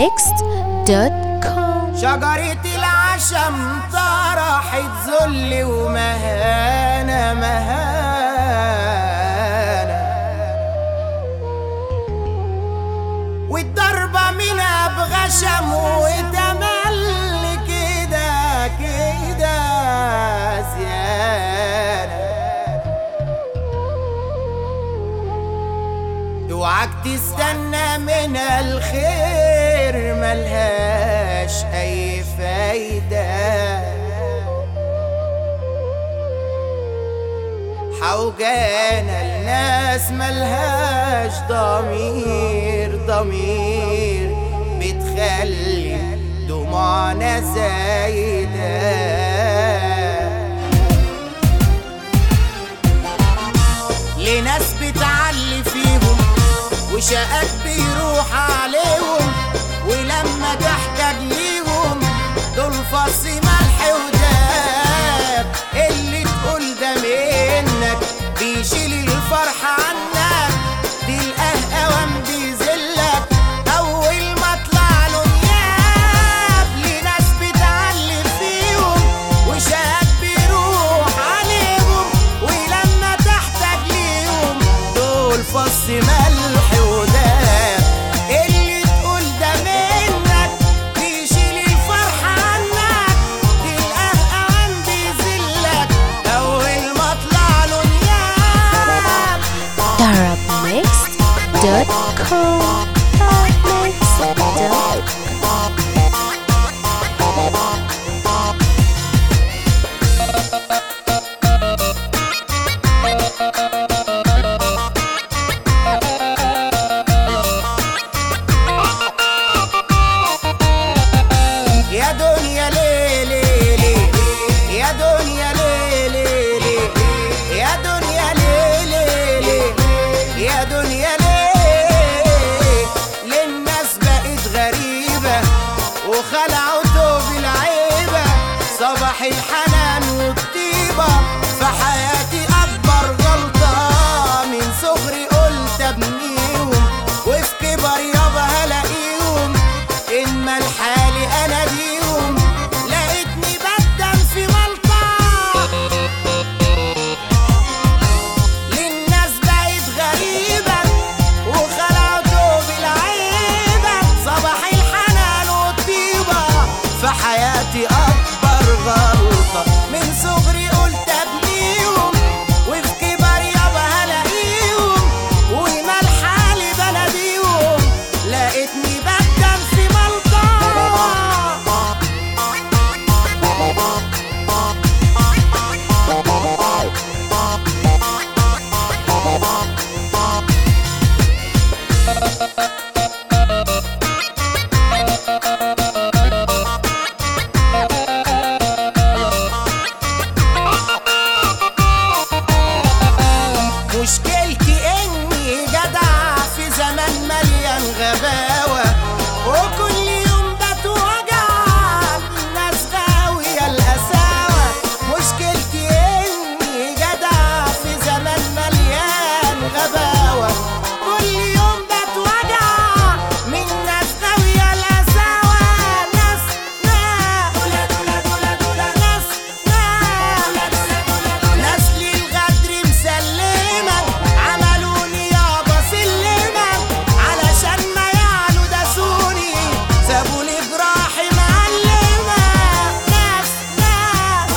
darabmixed.com شجرة العشم طرحت ذل ومهانة مهانة والضربة منها بغشم وتمل كده كده زيادة اوعك تستنى من الخير ملهاش اي فايدة حوجانا الناس ملهاش ضمير ضمير بتخلي دموعنا زايده لناس بتعلي فيهم وشقاك بيروح عليهم ولما تحتاج ليهم دول فص ملح وداب اللي تقول ده منك بيشيل الفرحة عنك تلقاه اوام بيذلك اول ما طلع له نياب لناس بتعلي فيهم وشقاك بيروح عليهم ولما تحتاج ليهم دول فص ملح وداب اللي تقول ده منك بيشيل الفرحة عنك تلقاه اوام بيذلك اول ما طلع له نياب darabmixed.com darabmixed.com يا دنيا ليلي لي يا دنيا ليلي لي يا دنيا ليلي لي يا دنيا ليه للناس بقت غريبة وخلعوا توب العيبة صباح الحنان والطيبة في حياتي أكبر غلطة من صغري قلت أبنيهم وفي كبر يابا هلاقيهم إن ما لحالي أنا ديهم لقيتني بدم في ملطة للناس بقت غريبة وخلعوا توب العيبة صباح الحنان والطيبة في حياتي أكبر غلطة من صغري قلت أبنيهم وفي كبر يابا هلاقيهم ومال حالي بناديهم لقيتني بدم في ملطة مشكلتي اني جدع في زمان مليان غباوة وكل يوم بتوجع الناس غاوية القساوة مشكلتي اني جدع في زمان مليان غباوة كل يوم بتوجع من ناس غاوية القساوة ناس ناس ناس ناس للغدر مسلمة عملوني يابا سلمة علشان ما يعلو داسوني سابولي جراحي معلمة ناس ناس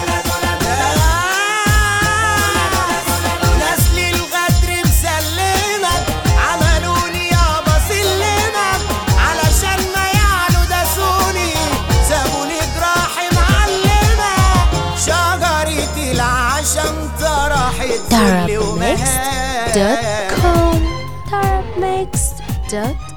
ناس للغدر مسلمة عملوني يابا سلمة علشان ما يعلو داسوني سابولي جراحي معلمة شجرة العشم طرحت ذل ومهانة darabmixed.com darabmixed.com